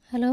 hello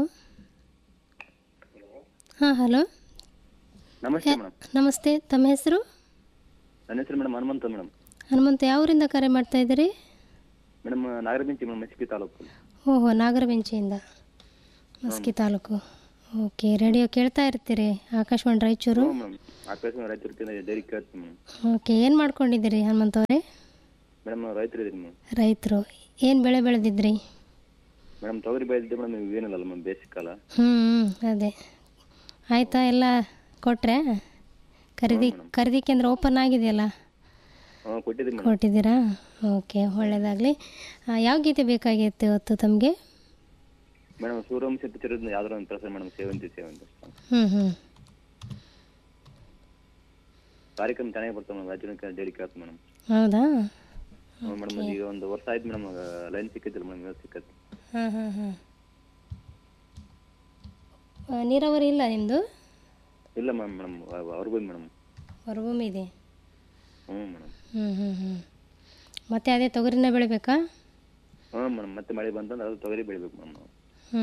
ಹಾಂ hello ನಮಸ್ತೆ madam ನಮಸ್ತೆ ತಮ್ಮ ಹೆಸರು ನನ್ನ ಹೆಸರು ಮೇಡಮ್ ಹನುಮಂತ ಮೇಡಮ್ ಹನುಮಂತ ಯಾವೂರಿಂದ ಕರೆ ಮಾಡ್ತಾ ಇದ್ದೀರಿ ಮೇಡಮ್ ನಾಗರಬಿಂಚಿ ಮೇಡಮ್ ಮಸ್ಕಿ ತಾಲೂಕು ಓಹೋ ನಾಗರಬೆಂಚಿಯಿಂದ ಮಸ್ಕಿ ತಾಲೂಕು ಓಕೆ ರೇಡಿಯೋ ಕೇಳ್ತಾ ಇರ್ತೀರಿ ಆಕಾಶವಾಣಿ ರಾಯಚೂರು ಹ್ಞೂ ಮೇಡಮ್ ಆಕಾಶ ರಾಯಚೂರು ಡೈರಿ ಕೇಳ್ತೀನಿ ಮೇಡಮ್ ಓಕೆ ಏನು ಮಾಡ್ಕೊಂಡಿದ್ದೀರಿ ಹನುಮಂತವರೇ ಮೇಡಮ್ ರೈತರು ಇದ್ದೀರಿ ಮೇಡಮ್ ರೈತರು ಏನು ಬೆಳೆ ಬೆಳೆದಿದ್ರಿ ಮೇಡಮ್ ತೊಗರಿ ಬೆಳೆದಿದ್ದೆ ಮೇಡಮ್ ಏನಿಲ್ಲ ಮೇಡಮ್ ಬೇಸಿಕ್ ಕಾಲ ಹ್ಞೂ ಅದೇ ಆಯಿತಾ ಎಲ್ಲ ಕೊಟ್ರೆ ಖರೀದಿ ಖರೀದಿ ಕೇಂದ್ರ ಓಪನ್ ಆಗಿದೆಯಲ್ಲ ಹಾಂ ಕೊಟ್ಟಿದ್ದೀನಿ ಮೇಡಮ್ ಕೊಟ್ಟಿದ್ದೀರಾ ಓಕೆ ಒಳ್ಳೆಯದಾಗಲಿ ಯಾವ ಗೀತೆ ಬೇಕಾಗಿತ್ತು ಇವತ್ತು ತಮಗೆ ಮೇಡಮ್ ಸೂರ್ಯವಂಶ ಪಿಕ್ಚರ್ ಯಾವ್ದಾರ ಒಂದು ಪ್ರಸಾರ ಮೇಡಮ್ ಸೇವಂತಿ ಸೇವಂತಿ ಹ್ಞೂ ಹ್ಞೂ ಕಾರ್ಯಕ್ರಮ ಚೆನ್ನಾಗಿ ಬರ್ತದೆ ಮೇಡಮ್ ರಾಜ್ಯ ಡೈಲಿ ಕೇಳ್ತೀನಿ ಮೇಡಮ್ ಹೌದಾ ಹ್ಞೂ ಮೇಡಮ್ ಈಗ ಒಂದು ವರ್ಷ ಆಯ್ತು ಮೇಡಮ್ ಲೈನ್ ಸಿಕ್ಕಿದ್ದಿಲ್ಲ ಮೇಡಮ್ ಸಿಕ್ಕತ್ತೆ ಹಾಂ ಹಾಂ ಹಾಂ ನೀರಾವರಿ ಇಲ್ಲ ನಿಮ್ಮದು ಇಲ್ಲ ಮ್ಯಾಮ್ ಮೇಡಮ್ ಅವ್ರಿಗೂ ಮೇಡಮ್ ಹೊರಭೂಮಿ ಇದೆ ಹ್ಞೂ ಮೇಡಮ್ ಹ್ಞೂ ಹ್ಞೂ ಹ್ಞೂ ಮತ್ತೆ ಅದೇ ತೊಗರಿನ ಬೆಳಿಬೇಕಾ ಹ್ಞೂ ಮೇಡಮ್ ಮತ್ತೆ ಮಳೆ ಬಂತಂದ್ರೆ ಅದು ತೊಗರಿ ಬೆಳಿಬೇಕು ಮೇಡಮ್ ನಾವು ಹ್ಞೂ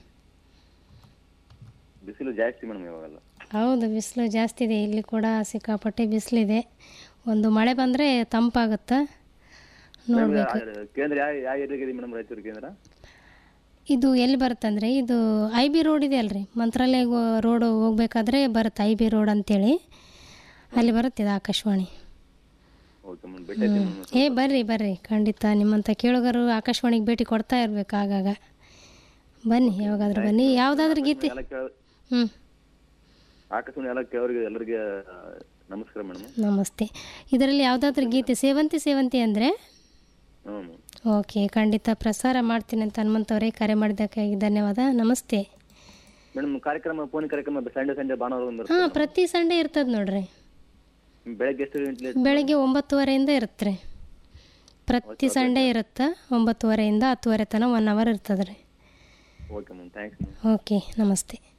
ಬಿಸಿಲು ಜಾಸ್ತಿ ಮೇಡಮ್ ಇವಾಗೆಲ್ಲ ಹೌದು ಬಿಸಿಲು ಜಾಸ್ತಿ ಇದೆ ಇಲ್ಲಿ ಕೂಡ ಸಿಕ್ಕಾಪಟ್ಟೆ ಬಿಸಿಲಿದೆ ಒಂದು ಮಳೆ ಬಂದರೆ ತಂಪಾಗುತ್ತೆ ನೋಡಬೇಕು ಕೇಂದ್ರ ಯಾವ ಯಾವ ಏರಿಯಾಗಿದೆ ಮೇಡಮ್ ರಾಯಚೂರು ಕೇಂದ್ರ ಇದು ಎಲ್ಲಿ ಬರುತ್ತಂದರೆ ಇದು ಐ ಬಿ ರೋಡ್ ಇದೆ ಅಲ್ರಿ ಮಂತ್ರಾಲಯ ರೋಡ್ ಹೋಗ್ಬೇಕಾದ್ರೆ ಬರುತ್ತೆ ಐ ಬಿ ರೋಡ್ ಅಂತೇಳಿ ಅಲ್ಲಿ ಬರುತ್ತೆ ಇದು ಆಕಾಶವಾಣಿ ಓಕೆ ಮೇಡಮ್ ಭೇಟಿ ಆಗ್ತೀನಿ ಮೇಡಮ್ ಏ ಬರ್ರಿ ಬರ್ರಿ ಖಂಡಿತ ನಿಮ್ಮಂಥ ಕೇಳುಗರು ಆಕಾಶವಾಣಿಗೆ ಭೇಟಿ ಕೊಡ್ತಾ ಇರ್ಬೇಕು ಆಗಾಗ ಬನ್ನಿ ಯಾವಾಗಾದ್ರೂ ಬನ್ನಿ ಯಾವುದಾದ್ರೂ ಗೀತೆ ಎಲ್ಲ ಕೇಳ ಹ್ಞೂ ಆಕಾಶವಾಣಿ ಎಲ್ಲ ಕೇಳೋರಿಗೆ ಎಲ್ಲರಿಗೆ ಆ, ನಮಸ್ಕಾರ ಮೇಡಮ್ ನಮಸ್ತೆ ಇದರಲ್ಲಿ ಯಾವುದಾದ್ರೂ ಗೀತೆ ಸೇವಂತಿ ಸೇವಂತಿ ಅಂದರೆ ಹ್ಞೂ ಮೇಡಮ್ ಓಕೆ ಖಂಡಿತ ಪ್ರಸಾರ ಮಾಡ್ತೀನಿ ಅಂತ ಹನುಮಂತವರೇ ಕರೆ ಮಾಡಿದ್ದಕ್ಕಾಗಿ ಧನ್ಯವಾದ ನಮಸ್ತೆ ಮೇಡಮ್ ಕಾರ್ಯಕ್ರಮ ಫೋನ್ ಕಾರ್ಯಕ್ರಮ ಸಂಡೇ ಸಂಡೇ ಭಾನುವಾರ ಒಂದು ಹಾಂ ಪ್ರತಿ ಸಂಡೇ ಇರ್ತದೆ ನೋಡ್ರಿ ಬೆಳಗ್ಗೆ ಎಷ್ಟು ಗಂಟೆ ಬೆಳಗ್ಗೆ ಒಂಬತ್ತುವರೆಯಿಂದ ಇರುತ್ತೆ ರೀ ಪ್ರತಿ ಸಂಡೇ ಇರುತ್ತೆ ಒಂಬತ್ತುವರೆಯಿಂದ ಹತ್ತುವರೆ ತನಕ ಒನ್ ಅವರ್ ಇರ್ತದೆ ರೀ okay ma'am thanks ma'am okay ನಮಸ್ತೆ